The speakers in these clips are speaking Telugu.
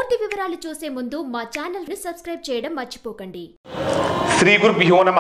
పూర్తి వివరాలు చూసే ముందు మా ఛానల్ ని సబ్స్క్రైబ్ చేయడం మర్చిపోకండి శ్రీ గురుభ్యో నమ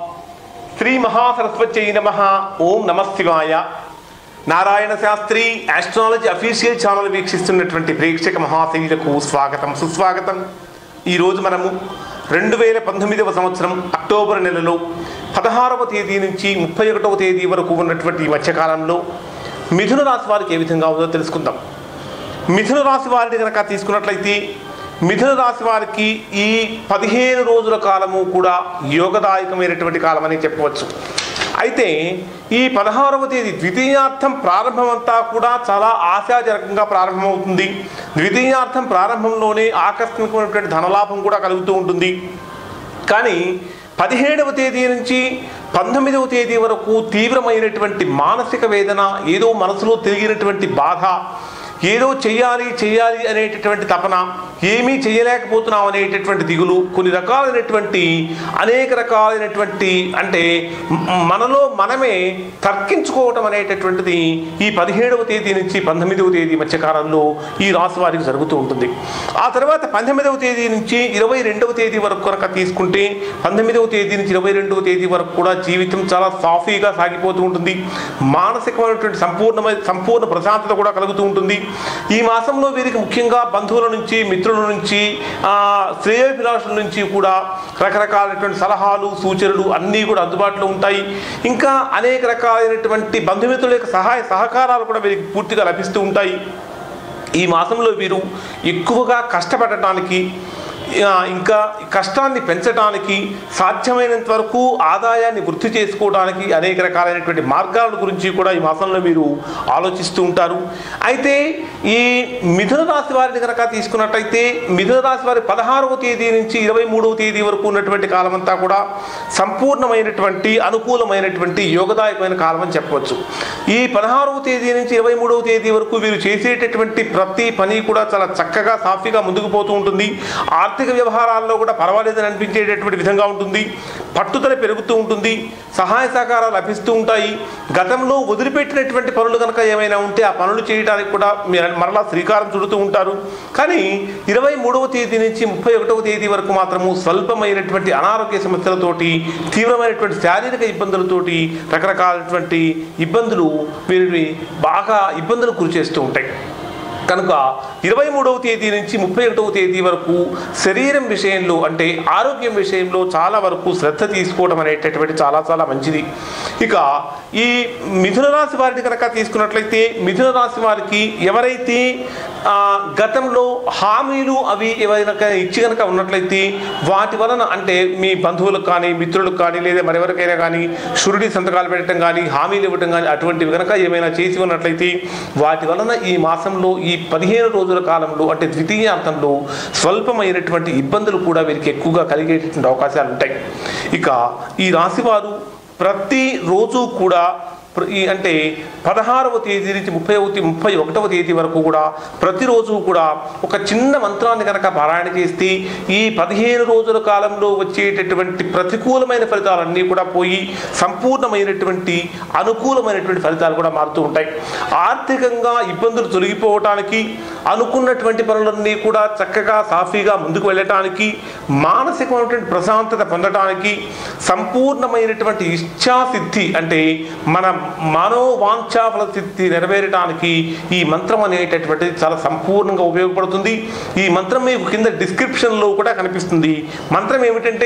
శ్రీ మహాసరస్వత్యై నమ ఓం నమ శివాయ Narayana Shastri astrology official channel వీక్షిస్తున్నటువంటి ప్రేక్షక మహాశైలకు స్వాగతం సుస్వాగతం ఈరోజు మనము రెండు వేల పంతొమ్మిదవ సంవత్సరం అక్టోబర్ నెలలో పదహారవ తేదీ నుంచి ముప్పై ఒకటవ తేదీ వరకు ఉన్నటువంటి ఈ మధ్యకాలంలో మిథున రాశి వారికి ఏ విధంగా ఉందో తెలుసుకుందాం మిథున రాశి వారిని కనుక తీసుకున్నట్లయితే మిథున రాశి వారికి ఈ పదిహేను రోజుల కాలము కూడా యోగదాయకమైనటువంటి కాలం అని చెప్పవచ్చు అయితే ఈ పదహారవ తేదీ ద్వితీయార్థం ప్రారంభం అంతా కూడా చాలా ఆశాజనకంగా ప్రారంభమవుతుంది ద్వితీయార్థం ప్రారంభంలోనే ఆకస్మికమైనటువంటి ధనలాభం కూడా కలుగుతూ ఉంటుంది కానీ పదిహేడవ తేదీ నుంచి పంతొమ్మిదవ తేదీ వరకు తీవ్రమైనటువంటి మానసిక వేదన ఏదో మనసులో తిరిగినటువంటి బాధ ఏదో చెయ్యాలి చెయ్యాలి అనేటటువంటి తపన ఏమీ చేయలేకపోతున్నాం అనేటటువంటి దిగులు కొన్ని రకాలైనటువంటి అనేక రకాలైనటువంటి అంటే మ- మనలో మనమే తర్కించుకోవటం అనేటటువంటిది ఈ పదిహేడవ తేదీ నుంచి పంతొమ్మిదవ తేదీ మధ్యకాలంలో ఈ రాశి వారికి జరుగుతూ ఉంటుంది ఆ తర్వాత పంతొమ్మిదవ తేదీ నుంచి ఇరవై రెండవ తేదీ వరకు కనుక తీసుకుంటే పంతొమ్మిదవ తేదీ నుంచి ఇరవై రెండవ తేదీ వరకు కూడా జీవితం చాలా సాఫీగా సాగిపోతూ ఉంటుంది మానసికమైనటువంటి సంపూర్ణమైన సంపూర్ణ ప్రశాంతత కూడా కలుగుతూ ఉంటుంది ఈ మాసంలో వీరికి ముఖ్యంగా బంధువుల నుంచి మిత్రుల నుంచి ఆ, శ్రేయోభిలాషుల నుంచి కూడా రకరకాలైనటువంటి సలహాలు సూచనలు అన్నీ కూడా అందుబాటులో ఉంటాయి ఇంకా అనేక రకాలైనటువంటి బంధుమిత్రుల యొక్క సహాయ సహకారాలు కూడా వీరికి పూర్తిగా లభిస్తూ ఉంటాయి ఈ మాసంలో వీరు ఎక్కువగా కష్టపడటానికి ఆ, ఇంకా కష్టాన్ని పెంచడానికి సాధ్యమైనంత వరకు ఆదాయాన్ని వృద్ధి చేసుకోవడానికి అనేక రకాలైనటువంటి మార్గాల గురించి కూడా ఈ మాసంలో మీరు ఆలోచిస్తూ ఉంటారు అయితే ఈ మిథున రాశి వారిని కనుక తీసుకున్నట్టయితే మిథున రాశి వారి పదహారవ తేదీ నుంచి ఇరవై మూడవ తేదీ వరకు ఉన్నటువంటి కాలం అంతా కూడా సంపూర్ణమైనటువంటి అనుకూలమైనటువంటి యోగదాయకమైన కాలం అని చెప్పవచ్చు ఈ పదహారవ తేదీ నుంచి ఇరవై మూడవ తేదీ వరకు వీరు చేసేటటువంటి ప్రతి పని కూడా చాలా చక్కగా సాఫీగా ముందుకు పోతూ ఉంటుంది ఆర్థిక వ్యవహారాల్లో కూడా పర్వాలేదని అనిపించేటటువంటి విధంగా ఉంటుంది పట్టుదల పెరుగుతూ ఉంటుంది సహాయ సహకారాలు లభిస్తూ ఉంటాయి గతంలో వదిలిపెట్టినటువంటి పనులు కనుక ఏమైనా ఉంటే ఆ పనులు చేయడానికి కూడా మీరు మరలా శ్రీకారం చుడుతూ ఉంటారు కానీ ఇరవై మూడవ తేదీ నుంచి ముప్పై ఒకటవ తేదీ వరకు మాత్రము స్వల్పమైనటువంటి అనారోగ్య సమస్యలతోటి తీవ్రమైనటువంటి శారీరక ఇబ్బందులతోటి రకరకాలైనటువంటి ఇబ్బందులు వీరిని బాగా ఇబ్బందులు గురి చేస్తూ ఉంటాయి కనుక ఇరవై మూడవ తేదీ నుంచి ముప్పై ఒకటవ తేదీ వరకు శరీరం విషయంలో అంటే ఆరోగ్యం విషయంలో చాలా వరకు శ్రద్ధ తీసుకోవడం అనేటటువంటి చాలా చాలా మంచిది ఇక ఈ మిథున రాశి వారిని కనుక తీసుకున్నట్లయితే మిథున రాశి వారికి ఎవరైతే ఆ, గతంలో హామీలు అవి ఎవరైనా ఇచ్చి కనుక ఉన్నట్లయితే వాటి వలన అంటే మీ బంధువులకు కానీ మిత్రులకు కానీ లేదా మరెవరికైనా కానీ షురుడి సంతకాలు పెట్టడం కానీ హామీలు ఇవ్వడం కానీ అటువంటివి కనుక ఏమైనా చేసి ఉన్నట్లయితే వాటి వలన ఈ మాసంలో ఈ పదిహేను రోజుల కాలంలో అంటే ద్వితీయార్థంలో స్వల్పమైనటువంటి ఇబ్బందులు కూడా వీరికి ఎక్కువగా కలిగేటటువంటి అవకాశాలు ఉంటాయి ఇక ఈ రాశివారు ప్రతి రోజు కూడా ప్ర- ఈ అంటే పదహారవ తేదీ నుంచి ముప్పై ముప్పై ఒకటవ తేదీ వరకు కూడా ప్రతిరోజు కూడా ఒక చిన్న మంత్రాన్ని కనుక పారాయణ చేస్తే ఈ పదిహేను రోజుల కాలంలో వచ్చేటటువంటి ప్రతికూలమైన ఫలితాలన్నీ కూడా పోయి సంపూర్ణమైనటువంటి అనుకూలమైనటువంటి ఫలితాలు కూడా మారుతూ ఉంటాయి ఆర్థికంగా ఇబ్బందులు తొలగిపోవటానికి అనుకున్నటువంటి పనులన్నీ కూడా చక్కగా సాఫీగా ముందుకు వెళ్ళటానికి మానసికమైనటువంటి ప్రశాంతత పొందటానికి సంపూర్ణమైనటువంటి ఇచ్ఛాసిద్ధి అంటే మన మనోవాంఛాఫల సిద్ధి నెరవేరడానికి ఈ మంత్రం అనేటటువంటిది చాలా సంపూర్ణంగా ఉపయోగపడుతుంది ఈ మంత్రం మీకు కింద డిస్క్రిప్షన్లో కూడా కనిపిస్తుంది మంత్రం ఏమిటంటే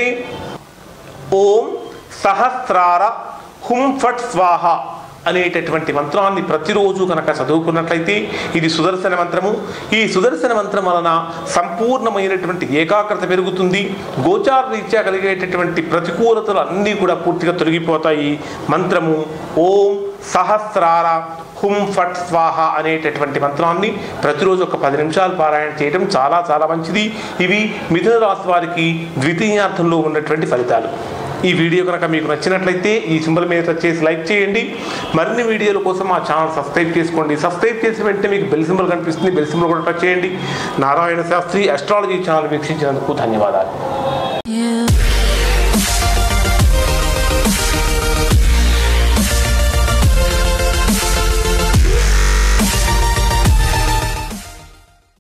ఓం సహస్రార హుం ఫట్ స్వాహ అనేటటువంటి మంత్రాన్ని ప్రతిరోజు కనుక చదువుకున్నట్లయితే ఇది సుదర్శన మంత్రము ఈ సుదర్శన మంత్రం వలన సంపూర్ణమైనటువంటి ఏకాగ్రత పెరుగుతుంది గోచార రీత్యా కలిగేటటువంటి ప్రతికూలతలు అన్నీ కూడా పూర్తిగా తొలగిపోతాయి మంత్రము ఓం సహస్రార హుం ఫట్ స్వాహ అనేటటువంటి మంత్రాన్ని ప్రతిరోజు ఒక పది నిమిషాలు పారాయణ చేయడం చాలా చాలా మంచిది ఇవి మిథున రాశి వారికి ద్వితీయార్థంలో ఉన్నటువంటి ఫలితాలు ఈ వీడియో కనుక మీకు నచ్చినట్లయితే ఈ సింబల్ మీద టచ్ చేసి లైక్ చేయండి మరిన్ని వీడియోల కోసం మా ఛానల్ సబ్స్క్రైబ్ చేసుకోండి సబ్స్క్రైబ్ చేసిన వెంటనే మీకు బెల్ సింబల్ కనిపిస్తుంది బెల్ సింబల్ కూడా టచ్ చేయండి నారాయణ శాస్త్రి అస్ట్రాలజీ ఛానల్ వీక్షించినందుకు ధన్యవాదాలు You